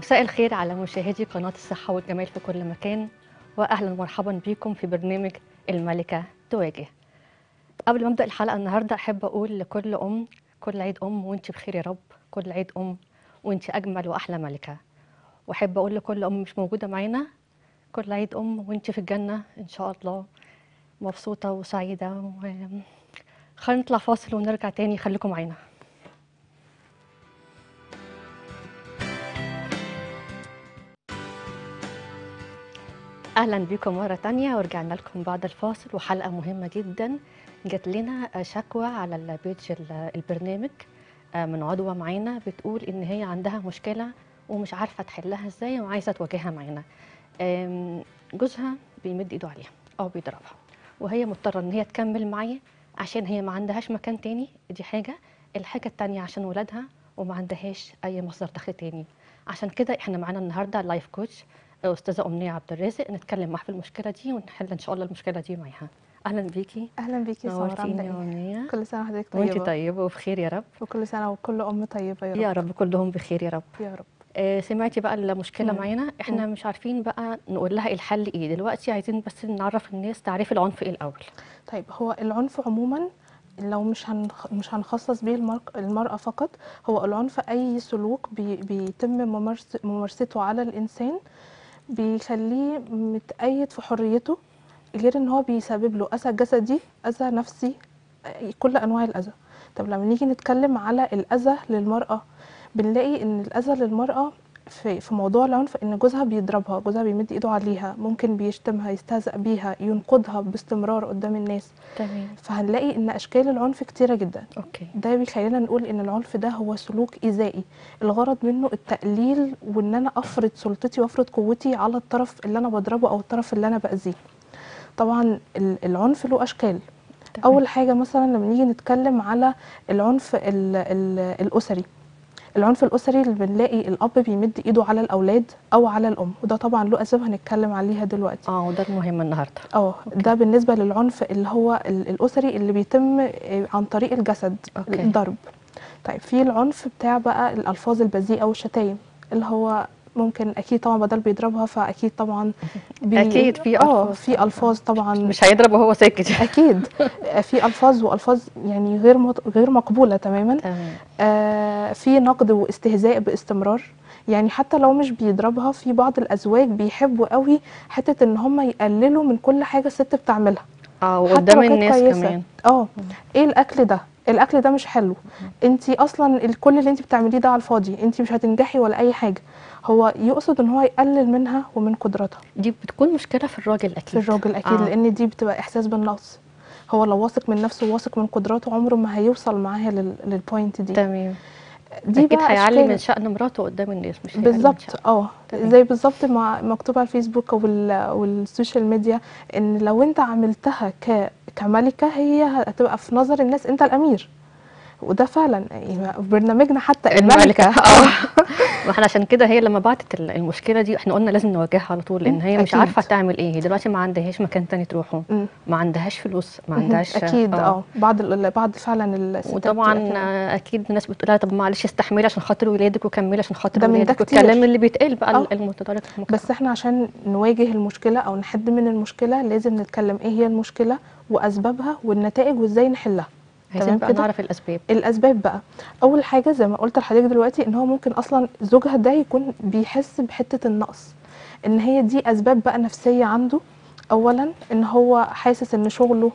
مساء الخير على مشاهدي قناة الصحة والجمال في كل مكان وأهلا ومرحبا بكم في برنامج الملكة تواجه قبل ما أبدأ الحلقة النهاردة أحب أقول لكل أم كل عيد أم وأنت بخير يا رب كل عيد أم وأنت أجمل وأحلى ملكة وأحب أقول لكل أم مش موجودة معانا كل عيد أم وأنت في الجنة إن شاء الله مبسوطة وسعيدة و... خلينا نطلع فاصل ونرجع تاني خليكم معانا اهلا بكم مره تانية ورجعنا لكم بعد الفاصل وحلقه مهمه جدا جات لنا شكوى على البيج ال- البرنامج آه، من عضوه معانا بتقول ان هي عندها مشكله ومش عارفه تحلها ازاي وعايزه تواجهها معانا آم، جوزها بيمد ايده عليها او بيضربها وهي مضطره ان هي تكمل معاه عشان هي ما عندهاش مكان تاني دي حاجه الحاجه التانية عشان ولادها وما عندهاش اي مصدر دخل تاني عشان كده احنا معانا النهارده لايف كوتش استاذه امنيه عبد الرازق نتكلم معاها في المشكله دي ونحل ان شاء الله المشكله دي معاها اهلا بيكي اهلا بيكي ساره نورتيني عامله يا ايه امنيه كل سنه وحضرتك وانت طيبه طيبه وبخير يا رب وكل سنه وكل ام طيبه يا رب يا رب كلهم بخير يا رب يا رب آه سمعتي بقى المشكله مم. معانا احنا مش عارفين بقى نقول لها الحل ايه دلوقتي عايزين بس نعرف الناس تعريف العنف ايه الاول طيب هو العنف عموما لو مش هنخ... مش هنخصص بيه المر... المرأة فقط هو العنف أي سلوك بي... بيتم ممارس... ممارسته على الإنسان بيخليه متقيد في حريته غير إن هو بيسبب له أذى جسدي أذى نفسي أي- كل أنواع الأذى طب لما نيجي نتكلم على الأذى للمرأة بنلاقي إن الأذى للمرأة في في موضوع العنف ان جوزها بيضربها جوزها بيمد ايده عليها ممكن بيشتمها يستهزأ بيها ينقدها باستمرار قدام الناس تمام فهنلاقي ان اشكال العنف كتيره جدا اوكي ده بيخلينا نقول ان العنف ده هو سلوك ايذائي الغرض منه التقليل وان انا افرض سلطتي وافرض قوتي على الطرف اللي انا بضربه او الطرف اللي انا باذيه طبعا ال- العنف له اشكال تمام. اول حاجه مثلا لما نيجي نتكلم على العنف ال ال الاسري العنف الاسري اللي بنلاقي الاب بيمد ايده على الاولاد او على الام وده طبعا له اسباب هنتكلم عليها دلوقتي اه وده المهم النهارده اه ده بالنسبه للعنف اللي هو ال- الاسري اللي بيتم آه، عن طريق الجسد أوكي. الضرب طيب في العنف بتاع بقى الالفاظ البذيئه والشتايم اللي هو ممكن اكيد طبعا بدل بيضربها فاكيد طبعا بي أكيد في اه ألفاظ. في الفاظ طبعا مش هيضرب وهو ساكت اكيد في الفاظ والفاظ يعني غير مط- غير مقبوله تماما تمام آه في نقد واستهزاء باستمرار يعني حتى لو مش بيضربها في بعض الازواج بيحبوا قوي حته ان هم يقللوا من كل حاجه الست بتعملها اه حتى وقدام لو كانت الناس كويسة. كمان اه ايه الاكل ده الاكل ده مش حلو انت اصلا ال- كل اللي انت بتعمليه ده على الفاضي انت مش هتنجحي ولا اي حاجه هو يقصد ان هو يقلل منها ومن قدراتها دي بتكون مشكله في الراجل اكيد في الراجل اكيد آه. لان دي بتبقى احساس بالنقص هو لو واثق من نفسه وواثق من قدراته عمره ما هيوصل معاها لل- للبوينت دي تمام دي اكيد بقى هيعلي أشكال- من شأن مراته قدام الناس مش هيقلل من بالظبط شأنها. اه تمام. زي بالظبط ما مكتوب على الفيسبوك وال- والسوشيال ميديا ان لو انت عملتها ك كملكه هي هتبقى في نظر الناس انت الامير وده فعلا يعني في برنامجنا حتى الملكه اه ما احنا عشان كده هي لما بعتت ال- المشكله دي احنا قلنا لازم نواجهها على طول لان مم، هي مش أكيد. عارفه تعمل ايه هي دلوقتي ما عندهاش مكان تاني تروحه مم. ما عندهاش فلوس ما عندهاش اكيد اه بعض ال- بعض فعلا الستات وطبعا بتبقى كده. آه، اكيد الناس بتقول لها طب معلش استحملي عشان خاطر ولادك وكملي عشان خاطر ده من ده ولادك كتير. والكلام اللي بيتقال بقى آه. المتدرج في المجتمع بس احنا عشان نواجه المشكله او نحد من المشكله لازم نتكلم ايه هي المشكله واسبابها والنتائج وازاي نحلها عايزين تمام بقى كده؟ نعرف الاسباب الاسباب بقى اول حاجه زي ما قلت لحضرتك دلوقتي ان هو ممكن اصلا زوجها ده يكون بيحس بحته النقص ان هي دي اسباب بقى نفسيه عنده اولا ان هو حاسس ان شغله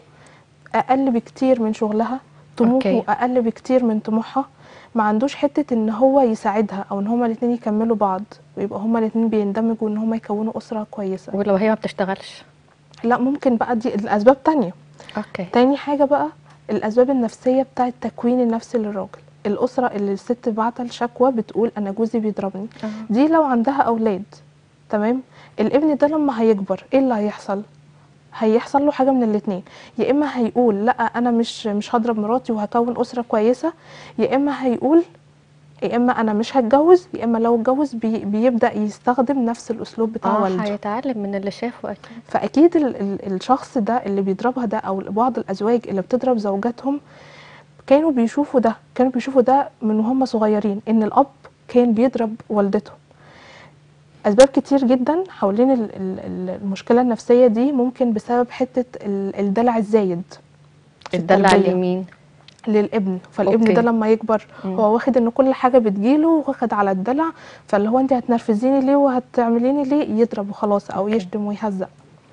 اقل بكتير من شغلها طموحه أوكي. اقل بكتير من طموحها ما عندوش حته ان هو يساعدها او ان هما الاثنين يكملوا بعض ويبقى هما الاثنين بيندمجوا ان هما يكونوا اسره كويسه ولو هي ما بتشتغلش لا ممكن بقى دي الاسباب تانية اوكي تاني حاجة بقى الأسباب النفسية بتاعة التكوين النفسي للراجل الأسرة اللي الست بعت الشكوى بتقول أنا جوزي بيضربني آه. دي لو عندها أولاد تمام الابن ده لما هيكبر إيه اللي هيحصل؟ هيحصل له حاجة من الاتنين يا إما هيقول لا أنا مش مش هضرب مراتي وهكون أسرة كويسة يا إما هيقول يا إما أنا مش هتجوز يا إما لو اتجوز بي بيبدأ يستخدم نفس الأسلوب بتاع اه والده هيتعلم من اللي شافه اكيد فاكيد ال ال الشخص ده اللي بيضربها ده او بعض الازواج اللي بتضرب زوجاتهم كانوا بيشوفوا ده كانوا بيشوفوا ده من وهم صغيرين ان الاب كان بيضرب والدته اسباب كتير جدا حوالين ال- ال- ال- المشكله النفسيه دي ممكن بسبب حته ال- الدلع الزايد في الدلع التربية. اليمين للابن فالابن أوكي. ده لما يكبر مم. هو واخد ان كل حاجه بتجيله واخد على الدلع فاللي هو انت هتنرفزيني ليه وهتعمليني ليه يضرب وخلاص او أوكي. يشتم ويهزق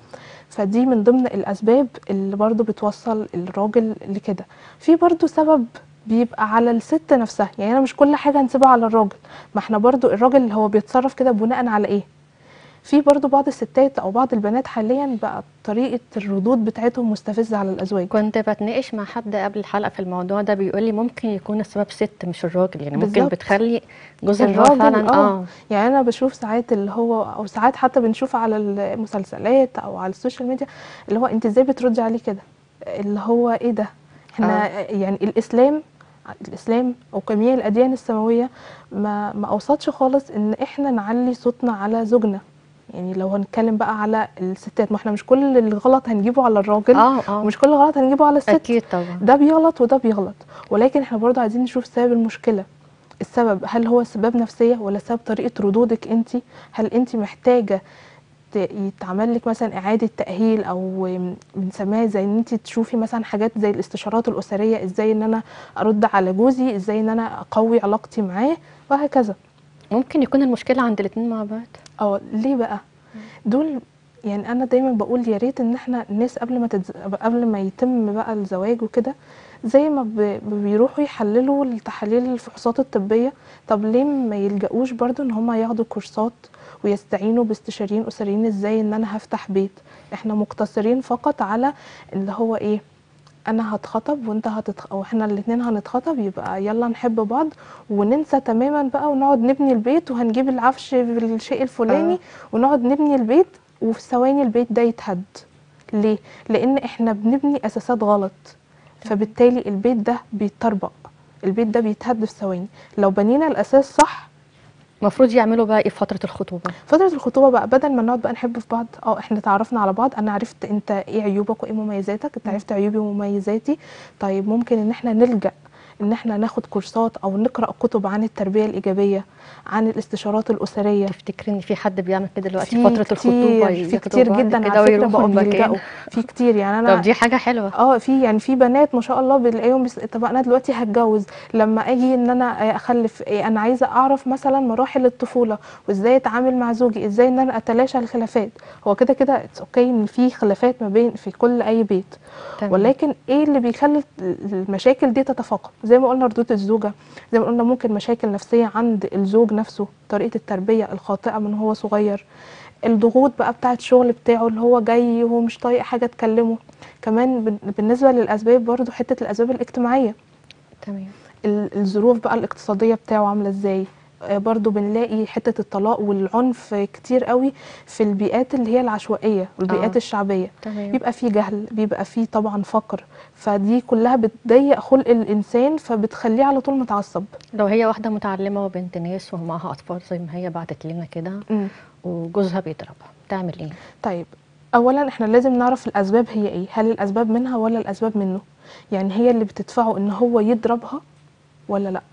فدي من ضمن الاسباب اللي برضو بتوصل الراجل لكده في برضو سبب بيبقى على الست نفسها يعني انا مش كل حاجه هنسيبها على الراجل ما احنا برضو الراجل هو بيتصرف كده بناء على ايه في برضو بعض الستات او بعض البنات حاليا بقى طريقه الردود بتاعتهم مستفزه على الازواج كنت بتناقش مع حد قبل الحلقه في الموضوع ده بيقول لي ممكن يكون السبب ست مش الراجل يعني ممكن بالظبط. بتخلي جوزها اللي هو الراجل فعلا اه اه يعني انا بشوف ساعات اللي هو او ساعات حتى بنشوف على المسلسلات او على السوشيال ميديا اللي هو انت ازاي بتردي عليه كده اللي هو ايه ده احنا آه. يعني الاسلام الاسلام او جميع الاديان السماويه ما ما اوصتش خالص ان احنا نعلي صوتنا على زوجنا يعني لو هنتكلم بقى على الستات ما احنا مش كل الغلط هنجيبه على الراجل اه اه ومش كل غلط هنجيبه على الست اكيد طبعا ده بيغلط وده بيغلط ولكن احنا برضه عايزين نشوف سبب المشكله السبب هل هو اسباب نفسيه ولا سبب طريقه ردودك انت هل انت محتاجه ت- يتعمل لك مثلا اعاده تاهيل او بنسميها زي ان انت تشوفي مثلا حاجات زي الاستشارات الاسريه ازاي ان انا ارد على جوزي ازاي ان انا اقوي علاقتي معاه وهكذا ممكن يكون المشكله عند الاتنين مع بعض اه ليه بقى دول يعني انا دايما بقول يا ريت ان احنا الناس قبل ما تتز... قبل ما يتم بقى الزواج وكده زي ما ب... بيروحوا يحللوا التحاليل الفحوصات الطبيه طب ليه ما يلجأوش برضو ان هم ياخدوا كورسات ويستعينوا باستشاريين اسريين ازاي ان انا هفتح بيت احنا مقتصرين فقط على اللي هو ايه انا هتخطب وانت هتتخ... او احنا الاتنين هنتخطب يبقى يلا نحب بعض وننسى تماما بقى ونقعد نبني البيت وهنجيب العفش بالشيء الفلاني آه. ونقعد نبني البيت وفي ثواني البيت ده يتهد ليه لان احنا بنبني اساسات غلط فبالتالي البيت ده بيتطربق البيت ده بيتهد في ثواني لو بنينا الاساس صح المفروض يعملوا بقى ايه في فتره الخطوبه فترة الخطوبة بقى بدل ما نقعد بقى نحب في بعض اه احنا تعرفنا على بعض انا عرفت انت ايه عيوبك وايه مميزاتك انت عرفت عيوبي ومميزاتي طيب ممكن ان احنا نلجأ ان احنا ناخد كورسات او نقرأ كتب عن التربية الإيجابية عن الاستشارات الأسرية تفتكري ان في حد بيعمل كده دلوقتي في في فتره كتير الخطوبه في ياخدوا كتير بعض جدا كده على فكرة ويروحوا بقوا المكان بيلجأوا في كتير يعني انا طب دي حاجه حلوه اه في يعني في بنات ما شاء الله بنلاقيهم بس طب انا دلوقتي هتجوز لما اجي ان انا اخلف إيه انا عايزه اعرف مثلا مراحل الطفوله وازاي اتعامل مع زوجي ازاي ان انا اتلاشى الخلافات هو كده كده اتس اوكي ان في خلافات ما بين في كل اي بيت تمام. ولكن ايه اللي بيخلي المشاكل دي تتفاقم زي ما قلنا ردود الزوجه زي ما قلنا ممكن مشاكل نفسيه عند الزوج نفسه طريقه التربيه الخاطئه من هو صغير الضغوط بقى بتاعه الشغل بتاعه اللي هو جاي وهو مش طايق حاجه تكلمه كمان بن- بالنسبه للاسباب برضو حته الاسباب الاجتماعيه تمام ال- الظروف بقى الاقتصاديه بتاعه عامله ازاي آه، برضو بنلاقي حته الطلاق والعنف كتير قوي في البيئات اللي هي العشوائيه والبيئات آه. الشعبيه تمام بيبقى في جهل بيبقى في طبعا فقر فدي كلها بتضيق خلق الانسان فبتخليه على طول متعصب لو هي واحده متعلمه وبنت ناس ومعاها اطفال زي ما هي بعتت لنا كده مم. وجوزها بيضربها تعمل ايه طيب اولا احنا لازم نعرف الاسباب هي ايه هل الاسباب منها ولا الاسباب منه يعني هي اللي بتدفعه ان هو يضربها ولا لا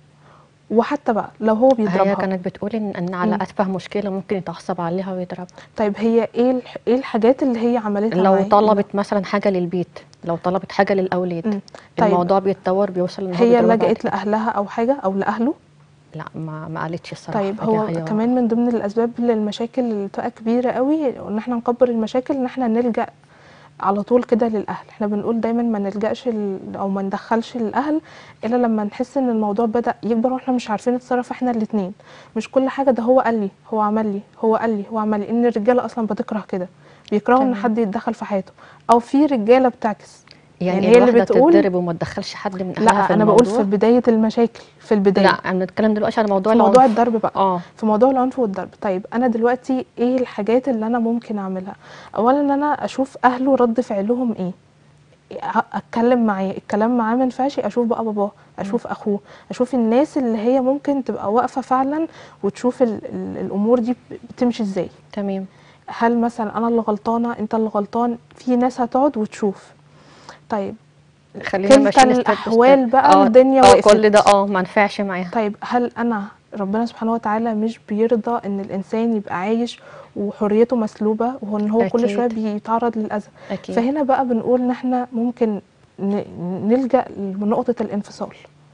وحتى بقى لو هو هي بيضربها كانت بتقول ان, إن على مم. اتفه مشكله ممكن يتعصب عليها ويضربها طيب هي ايه الح- ايه الحاجات اللي هي عملتها لو معاه؟ طلبت مثلا حاجه للبيت لو طلبت حاجه للاولاد مم. طيب الموضوع بيتطور بيوصل ان هو هي بيضربها بعد لجأت كده. لاهلها او حاجه او لاهله لا ما ما قالتش الصراحه طيب حاجة هو هي كمان من ضمن الاسباب للمشاكل اللي بتبقى كبيره قوي ان احنا نكبر المشاكل ان احنا نلجا على طول كده للاهل احنا بنقول دايما ما نلجاش ال- او ما ندخلش الاهل الا لما نحس ان الموضوع بدا يكبر واحنا مش عارفين نتصرف احنا الاثنين مش كل حاجه ده هو قال لي هو عمل لي هو قال لي هو عمل لي ان الرجاله اصلا بتكره كده بيكرهوا ان تمام. حد يتدخل في حياته او في رجاله بتعكس يعني, يعني يعني هي اللي الواحده بتقول- تتضرب وما تدخلش حد من اهلها لا في انا بقول الموضوع في بدايه المشاكل في البدايه لا انا بنتكلم دلوقتي على موضوع في موضوع العنف. الضرب بقى اه في موضوع العنف والضرب طيب انا دلوقتي ايه الحاجات اللي انا ممكن اعملها اولا ان انا اشوف اهله رد فعلهم ايه أ- اتكلم معاه الكلام معاه ما ينفعش اشوف بقى باباه اشوف اخوه اشوف الناس اللي هي ممكن تبقى واقفه فعلا وتشوف ال ال الامور دي بتمشي ازاي تمام هل مثلا انا اللي غلطانه انت اللي غلطان في ناس هتقعد وتشوف طيب خلينا كلتا ماشيين step by step. الأحوال بقى آه، الدنيا اه وقفت. كل ده اه ما نفعش معاها طيب هل انا ربنا سبحانه وتعالى مش بيرضى ان الانسان يبقى عايش وحريته مسلوبه وان هو كل أكيد. شويه بيتعرض للاذى اكيد فهنا بقى بنقول ان احنا ممكن ن- نلجا لنقطه الانفصال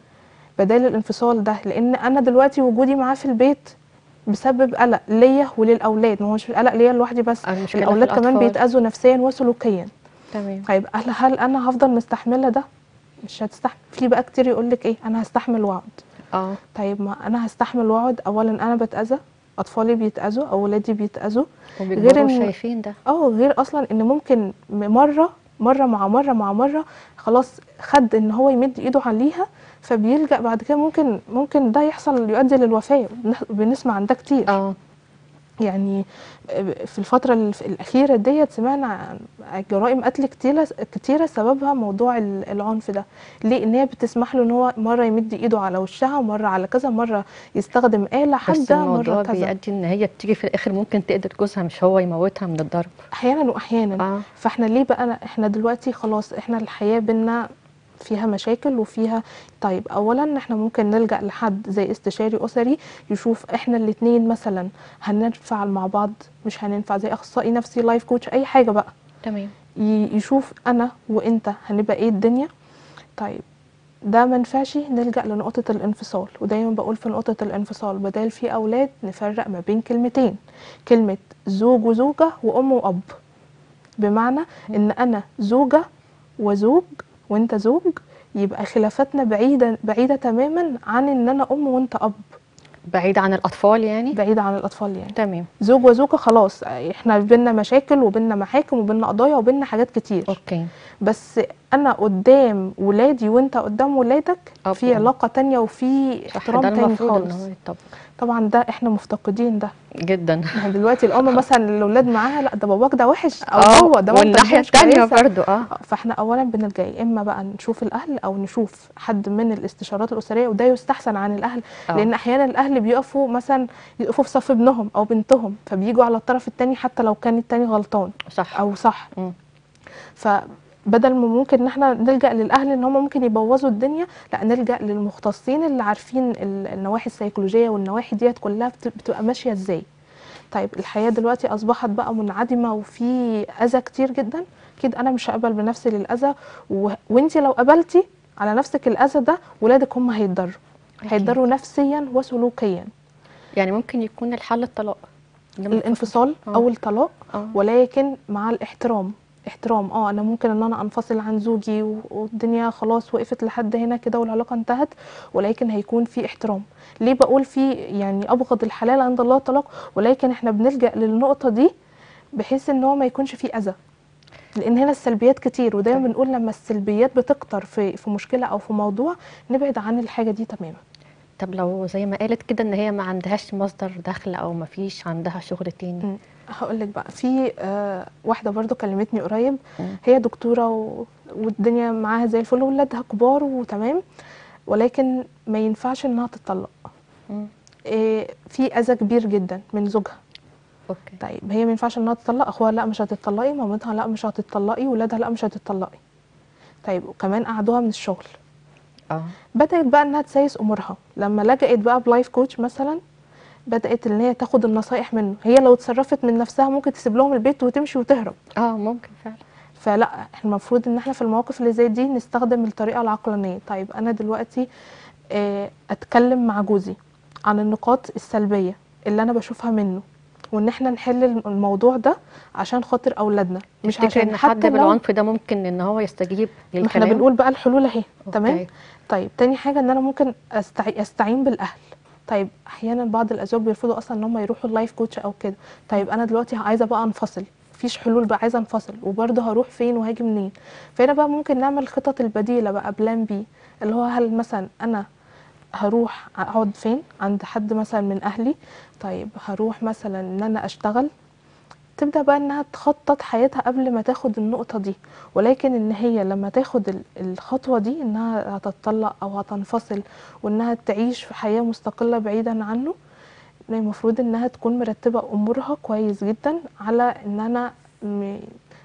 بدل الانفصال ده لان انا دلوقتي وجودي معاه في البيت بسبب قلق ليا وللاولاد ما هو مش قلق ليا لوحدي بس المشكلة في الاولاد كمان الأطفال. بيتاذوا نفسيا وسلوكيا تمام طيب هل هل انا هفضل مستحمله ده مش هتستحمل في بقى كتير يقول لك ايه انا هستحمل واقعد اه طيب ما انا هستحمل واقعد اولا انا بتاذى اطفالي بيتاذوا اولادي بيتاذوا وبيكبروا إن- شايفين ده اه غير اصلا ان ممكن م- مره مره مع مره مع مره خلاص خد ان هو يمد ايده عليها فبيلجا بعد كده ممكن ممكن ده يحصل يؤدي للوفاه بنح- بنسمع عن ده كتير اه يعني في الفترة الف- الأخيرة ديت سمعنا عن جرائم قتل كتيرة كتيرة سببها موضوع ال- العنف ده ليه إن هي بتسمح له إن هو مرة يمد إيده على وشها مرة على كذا مرة يستخدم آلة بس حادة الموضوع مرة كذا بيؤدي ان هي بتيجي في الاخر ممكن تقتل جوزها مش هو يموتها من الضرب أحيانا وأحيانا اه فاحنا ليه بقى احنا دلوقتي خلاص احنا الحياة بينا فيها مشاكل وفيها طيب اولا احنا ممكن نلجأ لحد زي استشاري اسري يشوف احنا الاتنين مثلا هننفع مع بعض مش هننفع زي اخصائي نفسي لايف كوتش اي حاجة بقى تمام ي- يشوف انا وانت هنبقى ايه الدنيا طيب ده ما ينفعش نلجأ لنقطة الانفصال ودايما بقول في نقطة الانفصال بدل في أولاد نفرق ما بين كلمتين كلمة زوج وزوجة وأم وأب بمعنى إن أنا زوجة وزوج وأنت زوج يبقى خلافاتنا بعيدة بعيدة تماما عن إن أنا أم وأنت أب بعيد عن الاطفال يعني بعيدة عن الأطفال يعني تمام زوج وزوجة خلاص احنا بينا مشاكل وبينا محاكم وبينا قضايا وبينا حاجات كتير اوكي بس انا قدام ولادي وانت قدام ولادك أب في وأم. علاقه تانية وفي صح احترام ده تاني المفروض ان خالص هو يطبق طبعا ده احنا مفتقدين ده جدا يعني دلوقتي الام مثلا الاولاد معاها لا ده باباك ده وحش او اه هو ده مامتك والناحيه دي مش الثانيه كويسة. برضو اه آه، فاحنا اولا بنلجا يا اما بقى نشوف الاهل او نشوف حد من الاستشارات الاسريه وده يستحسن عن الاهل آه. لان احيانا الاهل بيقفوا مثلا يقفوا في صف ابنهم او بنتهم فبيجوا على الطرف التاني حتى لو كان التاني غلطان صح او صح مم. فبدل ما ممكن ان احنا نلجا للاهل ان هم ممكن يبوظوا الدنيا لا نلجا للمختصين اللي عارفين ال- النواحي السيكولوجيه والنواحي ديت كلها بت- بتبقى ماشيه ازاي طيب الحياه دلوقتي اصبحت بقى منعدمه وفي اذى كتير جدا اكيد انا مش هقبل بنفسي للاذى و... وانت لو قبلتي على نفسك الاذى ده ولادك هم هيتضروا أكيد. هيتضروا نفسيا وسلوكيا يعني ممكن يكون الحل الطلاق لما الانفصال آه. او الطلاق اه ولكن مع الاحترام احترام اه انا ممكن ان انا انفصل عن زوجي و- والدنيا خلاص وقفت لحد هنا كده والعلاقه انتهت ولكن هيكون في احترام ليه بقول في يعني ابغض الحلال عند الله الطلاق ولكن احنا بنلجا للنقطه دي بحيث ان هو ما يكونش فيه اذى لان هنا السلبيات كتير ودايما طيب. بنقول لما السلبيات بتكتر في في مشكله او في موضوع نبعد عن الحاجه دي تماما طب لو زي ما قالت كده ان هي ما عندهاش مصدر دخل او ما فيش عندها شغل تاني هقول لك بقى في آه واحده برضو كلمتني قريب مم. هي دكتوره و... والدنيا معاها زي الفل وولادها كبار وتمام ولكن ما ينفعش انها تطلق مم. إيه في اذى كبير جدا من زوجها اوكي طيب هي ما ينفعش انها تطلق اخوها لا مش هتطلقي مامتها لا مش هتطلقي ولادها لا مش هتطلقي طيب وكمان قعدوها من الشغل اه بدات بقى انها تسايس امورها لما لجأت بقى بلايف كوتش مثلا بدات ان هي تاخد النصايح منه هي لو اتصرفت من نفسها ممكن تسيب لهم البيت وتمشي وتهرب اه ممكن فعلا فلا احنا المفروض ان احنا في المواقف اللي زي دي نستخدم الطريقه العقلانيه طيب انا دلوقتي آه، اتكلم مع جوزي عن النقاط السلبيه اللي انا بشوفها منه وان احنا نحل الموضوع ده عشان خاطر اولادنا مش تفتكر عشان ان حد حتى لو بالعنف ده ممكن ان هو يستجيب ما احنا للكلام بنقول بقى الحلول اهي تمام أوكي. طيب تاني حاجه ان انا ممكن أستعي... استعين بالاهل طيب احيانا بعض الازواج بيرفضوا اصلا ان هم يروحوا اللايف كوتش او كده طيب انا دلوقتي عايزه بقى انفصل مفيش حلول بقى عايزه انفصل وبرضه هروح فين وهاجي منين فهنا بقى ممكن نعمل الخطط البديله بقى بلان بي اللي هو هل مثلا انا هروح اقعد فين عند حد مثلا من اهلي طيب هروح مثلا ان انا اشتغل تبدا بقى انها تخطط حياتها قبل ما تاخد النقطه دي ولكن ان هي لما تاخد ال- الخطوه دي انها هتتطلق او هتنفصل وانها تعيش في حياه مستقله بعيدا عنه المفروض انها تكون مرتبه امورها كويس جدا على ان انا م-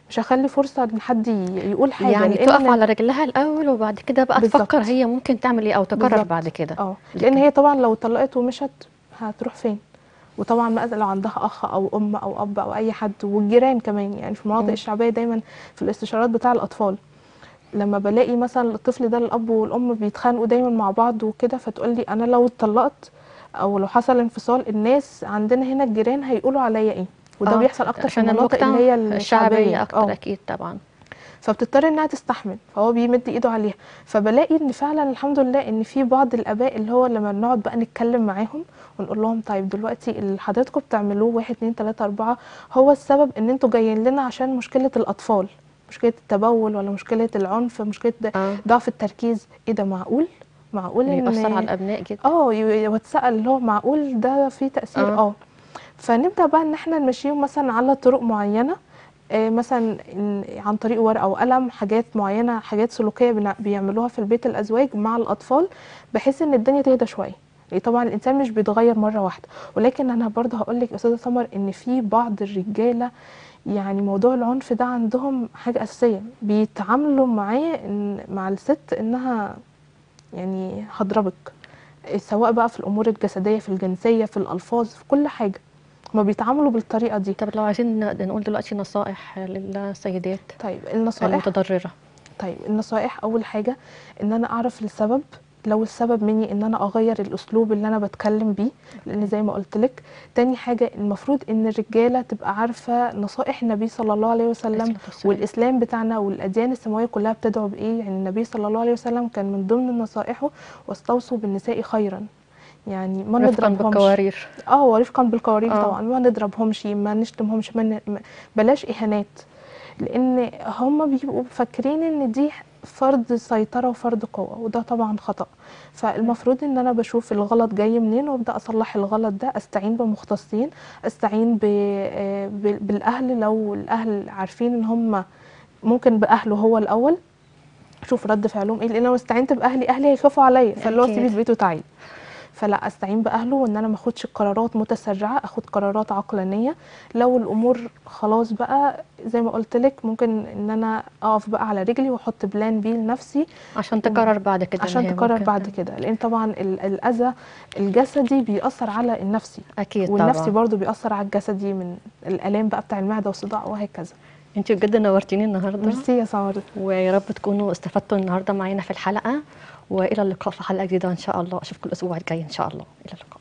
مش هخلي فرصه ان حد ي- يقول حاجه يعني لأن- تقف على رجلها الاول وبعد كده بقى بالظبط. تفكر هي ممكن تعمل ايه او تقرر بالظبط. بعد كده اه لكن- لان هي طبعا لو اتطلقت ومشت هتروح فين وطبعا بقى لو عندها اخ او ام او اب او اي حد والجيران كمان يعني في المناطق مم. الشعبيه دايما في الاستشارات بتاع الاطفال لما بلاقي مثلا الطفل ده الاب والام بيتخانقوا دايما مع بعض وكده فتقول لي انا لو اتطلقت او لو حصل انفصال الناس عندنا هنا الجيران هيقولوا عليا ايه وده آه، بيحصل اكتر في عشان المناطق المجتمع اللي هي الشعبيه الشعبيه اكتر اه اكيد طبعا فبتضطر انها تستحمل فهو بيمد ايده عليها فبلاقي ان فعلا الحمد لله ان في بعض الاباء اللي هو لما بنقعد بقى نتكلم معاهم ونقول لهم طيب دلوقتي اللي حضراتكم بتعملوه واحد اتنين تلاته اربعه هو السبب ان انتوا جايين لنا عشان مشكله الاطفال مشكله التبول ولا مشكله العنف مشكله د- اه ضعف التركيز ايه ده معقول معقول ان بيأثر على الابناء جدا اه ي- واتسال اللي هو معقول ده في تاثير آه. اه فنبدا بقى ان احنا نمشيهم مثلا على طرق معينه آه، مثلا إن- عن طريق ورقه وقلم حاجات معينه حاجات سلوكيه بنع- بيعملوها في البيت الازواج مع الاطفال بحيث ان الدنيا تهدى شويه لأن طبعا الانسان مش بيتغير مره واحده ولكن انا برضه هقول لك يا استاذه سمر ان في بعض الرجاله يعني موضوع العنف ده عندهم حاجه اساسيه بيتعاملوا معاه إن- مع الست انها يعني هضربك سواء بقى في الامور الجسديه في الجنسيه في الالفاظ في كل حاجه هما بيتعاملوا بالطريقه دي طب لو عايزين ن- نقول دلوقتي نصائح للسيدات طيب النصائح المتضرره طيب النصائح اول حاجه ان انا اعرف السبب لو السبب مني ان انا اغير الاسلوب اللي انا بتكلم بيه لان زي ما قلت لك تاني حاجه المفروض ان الرجاله تبقى عارفه نصائح النبي صلى الله عليه وسلم الصلاة والسلام. والاسلام بتاعنا والاديان السماويه كلها بتدعو بايه يعني النبي صلى الله عليه وسلم كان من ضمن نصائحه واستوصوا بالنساء خيرا يعني ما رفقا نضربهمش بالقوارير اه ورفقا بالقوارير آه. طبعا ما نضربهمش ما نشتمهمش ما ن- ما- بلاش اهانات لان هم بيبقوا فاكرين ان دي فرض سيطره وفرض قوه وده طبعا خطا فالمفروض ان انا بشوف الغلط جاي منين وابدا اصلح الغلط ده استعين بمختصين استعين ب... آه، ب- بالاهل لو الاهل عارفين ان هم ممكن باهله هو الاول شوف رد فعلهم ايه لان لو استعينت باهلي اهلي هيخافوا عليا فاللي هو أكيد. سيبي البيت وتعالي فلا استعين باهله وان انا ما اخدش قرارات متسرعه اخد قرارات عقلانيه لو الامور خلاص بقى زي ما قلت لك ممكن ان انا اقف بقى على رجلي واحط بلان بي لنفسي عشان تقرر بعد كده إن عشان هي تقرر ممكن- بعد كده لان طبعا ال- الاذى الجسدي بيأثر على النفسي اكيد والنفسي طبعا برضو بيأثر على الجسدي من الالام بقى بتاع المعده والصداع وهكذا انت بجد نورتيني النهارده ميرسي يا سمر ويا رب تكونوا استفدتوا النهارده معانا في الحلقه والى اللقاء في حلقه جديده ان شاء الله اشوفكم الاسبوع الجاي ان شاء الله الى اللقاء